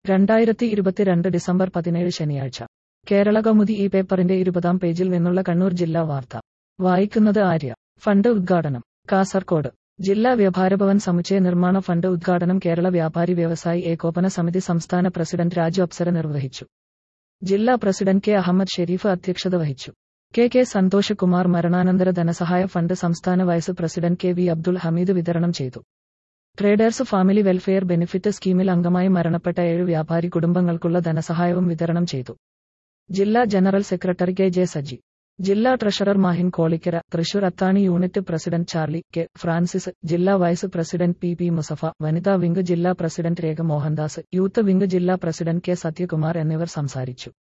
രണ്ടായിരത്തി ഇരുപത്തിരണ്ട് ഡിസംബർ പതിനേഴ് ശനിയാഴ്ച കേരള കൗമുദി ഈ പേപ്പറിന്റെ ഇരുപതാം പേജിൽ നിന്നുള്ള കണ്ണൂർ ജില്ലാ വാർത്ത വായിക്കുന്നത് ആര്യ ഫണ്ട് ഉദ്ഘാടനം കാസർകോട് ജില്ലാ വ്യാപാരഭവൻ സമുച്ചയ നിർമ്മാണ ഫണ്ട് ഉദ്ഘാടനം കേരള വ്യാപാരി വ്യവസായി ഏകോപന സമിതി സംസ്ഥാന പ്രസിഡന്റ് രാജു അപ്സര നിർവഹിച്ചു ജില്ലാ പ്രസിഡന്റ് കെ അഹമ്മദ് ഷെരീഫ് അധ്യക്ഷത വഹിച്ചു കെ കെ സന്തോഷ് കുമാർ മരണാനന്തര ധനസഹായ ഫണ്ട് സംസ്ഥാന vice president K V Abdul Hameed വിതരണം ചെയ്തു ട്രേഡേഴ്സ് ഫാമിലി വെൽഫെയർ ബെനിഫിറ്റ് സ്കീമിൽ അംഗമായി മരണപ്പെട്ട ഏഴ് വ്യാപാരി കുടുംബങ്ങൾക്കുള്ള ധനസഹായവും വിതരണം ചെയ്തു ജില്ലാ general secretary K J Saji ജില്ലാ treasurer Mahin Kolikkara Thrissur Athani unit president Charlie K Francis ജില്ലാ vice president P P Musafa വനിതാ വിംഗ് ജില്ലാ president Rekha Mohandas youth wing ജില്ലാ പ്രസിഡന്റ് കെ സത്യകുമാർ എന്നിവർ സംസാരിച്ചു